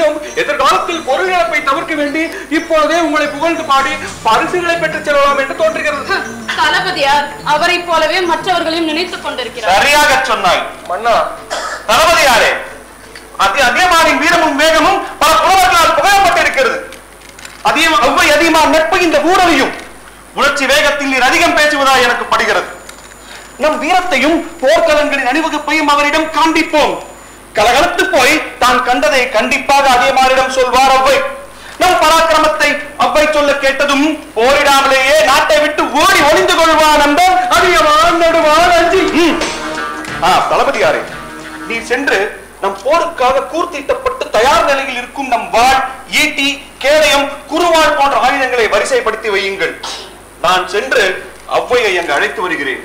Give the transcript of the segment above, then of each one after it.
எனினும் எதிர்காலத்தில் பொருள் இழப்பை தவிர்க்க வேண்டி இப்பொழுதே உங்களை புகழ்ந்து பாடி பரிசுகளை பெற்றுச் செல்லலாம் என்று தோன்றுகிறது தளபதியார் அவரைப் போலவே மற்றவர்களையும் நினைத்துக் கொண்டிருக்கிறார் சரியாக சொன்னாய் மன்னா தளபதியாரே அதி அதியமானின் வீரமும் வேகமும் பல புலவர்களால் புகழப்பட்டிருக்கிறது அதிகம் ஒவ்வை அதிகமாக நட்பு இந்த ஊரலையும் உணர்ச்சி வேகத்தில் நீர் அதிகம் பேசுவதா எனக்கு படுகிறது நம் வீரத்தையும் போர்க்களங்களின் அணிவகுப்பையும் அவரிடம் காண்பிப்போம் கலகலத்து போய் தான் கண்டதை கண்டிப்பாக அதியமானிடம் சொல்வார் அவ்வை நம் பராக்கிரமத்தை அவ்வை சொல்ல கேட்டதும் போரிடாமலேயே நாட்டை விட்டு ஓடி ஒளிந்து கொள்வான் அந்த அதிகமான் நடுவான் அஞ்சி ம். ஆ தளபதியாரே நீ சென்று நம் போருக்காக கூர்த்தீட்டப்பட்டு தயார் நிலையில் இருக்கும் நம் வாள் ஈட்டி கேடயம் குருவாள் போன்ற ஆயுதங்களை வரிசைப்படுத்தி வையுங்கள் நான் சென்று அவ்வையை அங்கு அழைத்து வருகிறேன்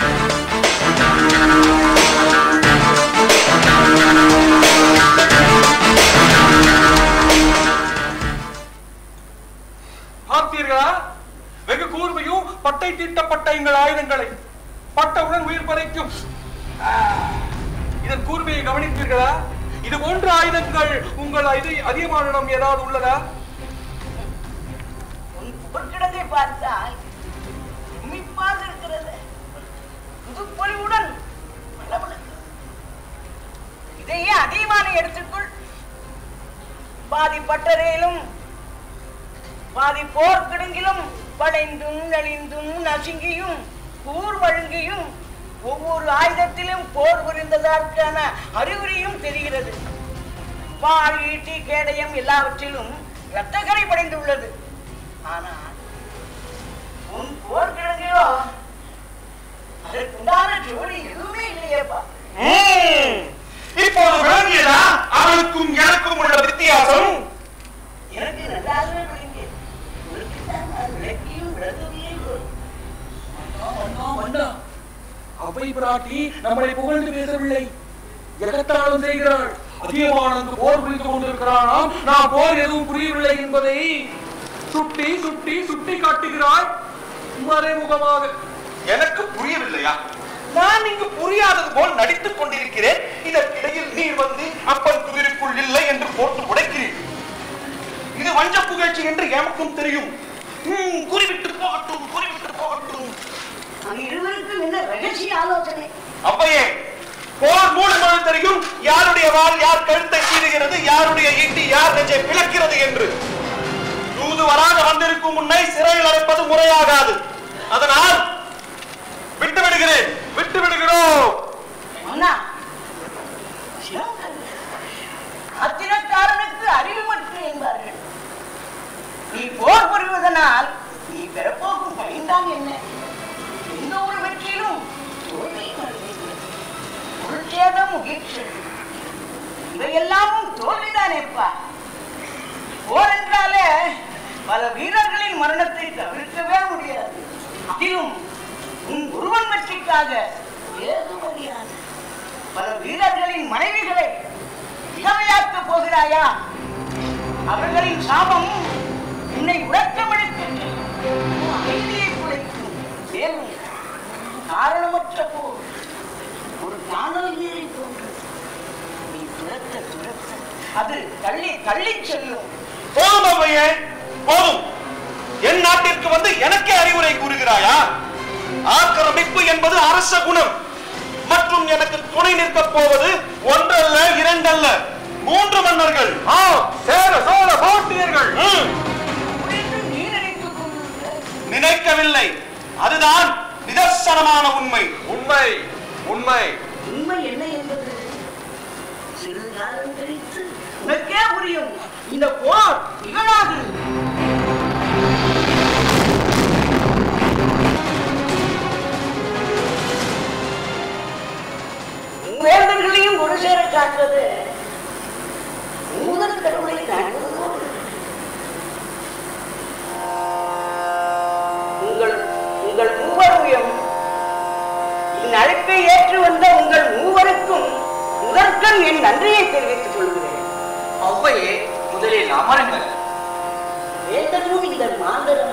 பார்த்தீர்களா வெகு கூர்மையும் பட்டை தீட்டப்பட்ட எங்கள் ஆயுதங்களை பட்டவுடன் உயிர் பறைக்கும் ஆ, இதன் கூர்மையை கவனித்தீர்களா இது போன்ற ஆயுதங்கள் உங்கள் இது அதிகமானிடம் ஏதாவது உள்ளதா உன் பொற்கிடங்கை பார்த்தால் உம்மிப்பாக இருக்கிறது புதுப்பொலிவுடன் பளபளக்கிறது. இதையே அதிகமான எடுத்துக்கொள் பாதி பட்டறையிலும் பாதி போர்க்கிடங்கிலும் வளைந்தும் நலிந்தும் நசுங்கியும் கூர் வழுங்கியும் ஒவ்வொரு ஆயுதத்திலும் போர் புரிந்ததற்கான அறிகுறியும் தெரிகிறது வாள் ஈட்டி கேடயம் எல்லாவற்றிலும் இரத்தக்கரை படைந்துள்ளது ஆனால் உன் போர்க்கிழங்கையோ அதற்குண்டான ஜோடி எதுவுமே இல்லையேப்பா இப்போது விளங்கியதா அவனுக்கும் எனக்கும் உள்ள வித்தியாசம் எனக்கு நல்லாவே விளங்கியது உனக்குத்தான் நான் விளக்கியும் விளங்கவில்லை போல். அவை பிராட்டி நம்மளை புகழ்ந்து பேசவில்லை எகத்தாளம் செய்கிறாள் அதிகமானந்து போர் புரிந்து கொண்டிருக்கிறானாம் நான் போர் எதுவும் புரியவில்லை என்பதை சுட்டி சுட்டி சுட்டி காட்டுகிறாள் மறைமுகமாக எனக்கு புரியவில்லையா நான் இங்கு புரியாதது போல் நடித்துக் கொண்டிருக்கிறேன் இதற்கிடையில் நீர் வந்து அப்பன் துகிருக்குள் இல்லை என்று போட்டு உடைக்கிறீர் இது வஞ்ச புகழ்ச்சி என்று எமக்கும் தெரியும் ம், குறிவிட்டு போகட்டும் குறிவிட்டு போகட்டும் அங்க இருவருக்கும் என்ன ரகசிய ஆலோசனை அவ்வையே போர் மூலமாக தெரியும் யாருடைய வாள் யார் கழுத்தை கீறுகிறது யாருடைய ஈட்டி யார் நெஞ்சை பிளக்கிறது என்று தூதுவராக வந்திருக்கும் உன்னை சிறையில் அடைப்பது முறையாகாது அதனால் விட்டு விடுகிறேன் விட்டு விடுகிறோம் அண்ணா அத்திரக்காரனுக்கு அறிவு மட்டும் என்பார்கள் நீ போர் புரிவதனால் நீ பெறப்போகும் பயன்தான் என்ன எந்த ஒரு வெற்றியிலும் தோல்வியும் அடைவதில்லை. பொருட்சேதம் உயிர்ச்சல் இவையெல்லாமும் தோல்விதானேப்பா போர் என்றாலே பல வீரர்களின் மரணத்தை தவிர்க்கவே முடியாது அதிலும் உன் ஒருவன் வெற்றிக்காக ஏது முடியாது பல வீரர்களின் மனைவிகளை இளமையாக்க போகிறாயா அவர்களின் சாபம் உன்னை உறக்கமெடுக்க அமைதியை குலைக்கும் வேலை காரணமற்ற போர் ஒரு காணல் நீரை போன்றது நீ துரத்த துரத்த அது தள்ளி தள்ளி செல்லும் போதும் அவ்வையே போதும் என் நாட்டிற்கு வந்து எனக்கே அறிவுரை கூறுகிறாயா ஆக்கிரமிப்பு என்பது அரச குணம் மற்றும் எனக்கு துணை நிற்கப் போவது ஒன்றல்ல இரண்டல்ல மூன்று மன்னர்கள் ஆ சேர சோழ போட்டியர்கள் ம், அப்படின்னு நீ நினைத்துக் கொண்டிருக்க நினைக்கவில்லை அதுதான் நிதர்சனமான உண்மை உண்மை உண்மை உண்மை என்ன என்பது சிறிது காலம் கழித்து உனக்கே புரியும் இந்த போர் நிகழாது வேந்தர்களையும் ஒரு சேர காட்டுவது முதல் கடவுளை காட்டுவதோடு உங்கள் உங்கள் மூவரையும் இந்நழைப்பை ஏற்று வந்த உங்கள் மூவருக்கும் முதற்கண் என் நன்றியை தெரிவித்துக் கொள்கிறேன் அவ்வையே முதலில் அமருங்கள் வேந்தனும் இந்த மாந்தரும்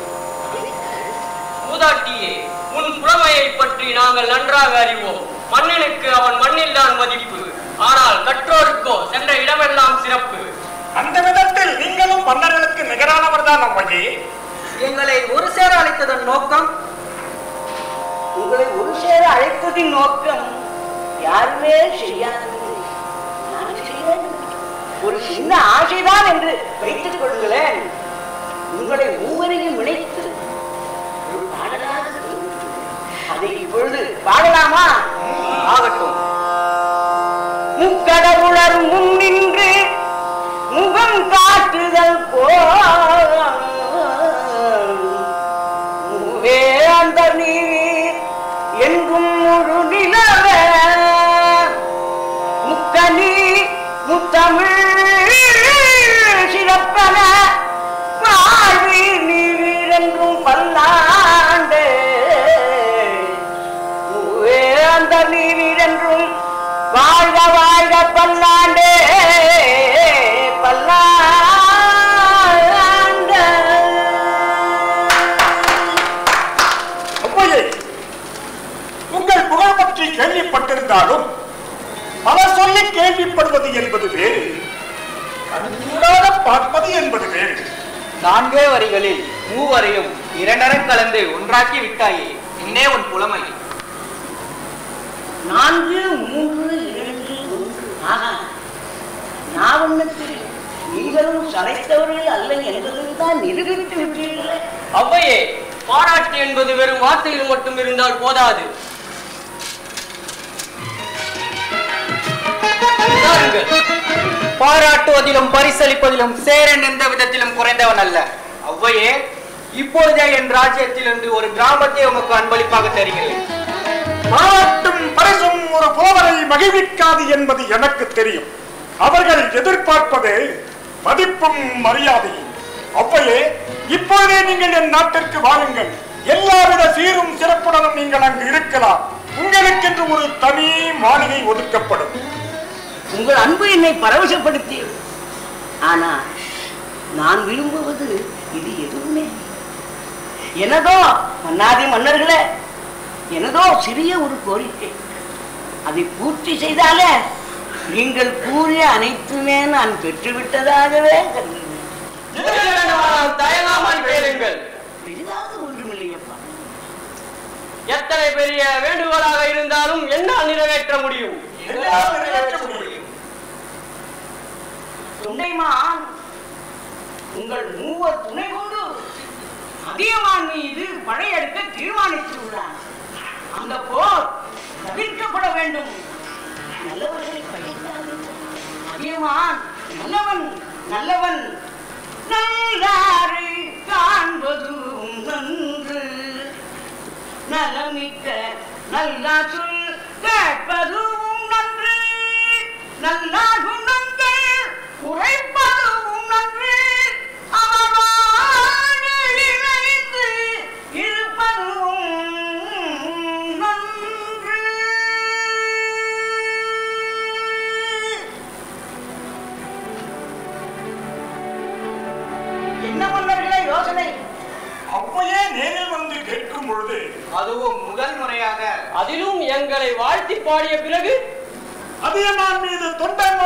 மூதாட்டியே உன் புலமையை பற்றி நாங்கள் நன்றாக அறிவோம் மன்னனுக்கு அவன் மண்ணில் தான் மதிப்பு ஆனால் கற்றோருக்கோ சென்ற இடமெல்லாம் சிறப்பு அந்த விதத்தில் நீங்களும் மன்னர்களுக்கு நிகரானவர் தான் அம்மையே எங்களை ஒரு சேர அழைத்ததன் நோக்கம் உங்களை ஒரு சேர அழைத்ததின் நோக்கம் யாருமே செய்யாதது நான் செய்வேன் ஒரு சின்ன ஆசைதான் என்று வைத்துக் கொள்ளுங்களேன் உங்களை மூவரையும் இணைத்து ஒரு பாடலாக தோன்றுகிறது. அதை இப்பொழுது பாடலாமா ஆகட்டும் முக்கடவுளர் முன் நின்று முகம் காட்டுதல் போவே அந்த நீர் என்றும் முழு நிலவ முக்கனி முத்தமிழ் சிறப்பன வாழ்வீர் நீர் என்றும் பல்லாண்டு அந்த நீர் என்றும் வாழ்க வாழ்க பல்லாண்டு பல்லாண்டு அம்மையே உங்கள் புகழ் பற்றி கேள்விப்பட்டிருந்தாலும் பல சொல்லி கேள்விப்படுவது என்பது வேறு கண்கூடாக பார்ப்பது என்பது வேறு நான்கே வரிகளில் மூவரையும் இரண்டரம் கலந்து ஒன்றாக்கி விட்டாயே என்னே உன் புலமை நான்கு மூன்று இரண்டு ஒன்று ஆகா நான் ஒன்றுக்கு நீங்களும் சளைத்தவர்கள் அல்ல என்பதில் தான் நிரூபித்து விட்டீர்களே அவ்வையே பாராட்டு என்பது வெறும் வார்த்தையில் மட்டும் இருந்தால் போதாது உதாருங்கள். பாராட்டுவதிலும் பரிசளிப்பதிலும் சேரன் எந்த விதத்திலும் குறைந்தவன் அல்ல அவ்வையே இப்பொழுதே என் ராஜ்யத்திலிருந்து ஒரு கிராமத்தை உமக்கு அன்பளிப்பாக தருகிறேன் பாராட்டும் பரிசும் ஒரு புலவரை மகிழ்விக்காது என்பது எனக்கு தெரியும் அவர்கள் எதிர்பார்ப்பது மதிப்பும் மரியாதையும் அவ்வையே இப்பொழுதே நீங்கள் என் நாட்டிற்கு வாருங்கள் எல்லாவித சீரும் சிறப்புடனும் நீங்கள் அங்கு இருக்கலாம் உங்களுக்கென்று ஒரு தனி மாளிகை ஒதுக்கப்படும் உங்கள் அன்பு என்னை பரவசப்படுத்தியது ஆனா நான் விரும்புவது இது எதுவுமே இல்லை. எனதோ மன்னாதி மன்னர்களே எனதோ சிறிய ஒரு கோரிக்கை அதை பூர்த்தி செய்தாலே நீங்கள் கூறிய அனைத்துமே நான் பெற்றுவிட்டதாகவே கருதுகிறேன் எது வேண்டுமானாலும் தயங்காமல் கேளுங்கள் பெரிதாக ஒன்றுமில்லையப்பா எத்தனை பெரிய வேண்டுகோளாக இருந்தாலும் என்னால் நிறைவேற்ற முடியும் என்னால் நிறைவேற்ற முடியும் தொண்டைமான் உங்கள் மூவர் துணை கொண்டு அதியமான் மீது படையெடுக்க தீர்மானித்துள்ளார் அந்த போர் தவிர்க்கப்பட வேண்டும் நல்லவர்களை பழிக்காதீர்கள். அதியமான் நல்லவன் நல்லவன் நல்லாரை காண்பதும் நன்று நலமிக்க நல்லா சொல் கேட்பதும் நன்று நல்லா குணங்கள் குறைப்பதும் நன்று அவரோடு இணைந்து இருப்பதும் நன்று என்ன மன்னர்களே யோசனை அப்பயே நேரில் வந்து கேட்கும் பொழுது அதுவும் முதல் முறையாக அதிலும் எங்களை வாழ்த்தி பாடிய பிறகு அதியமான் மீது தொண்டன்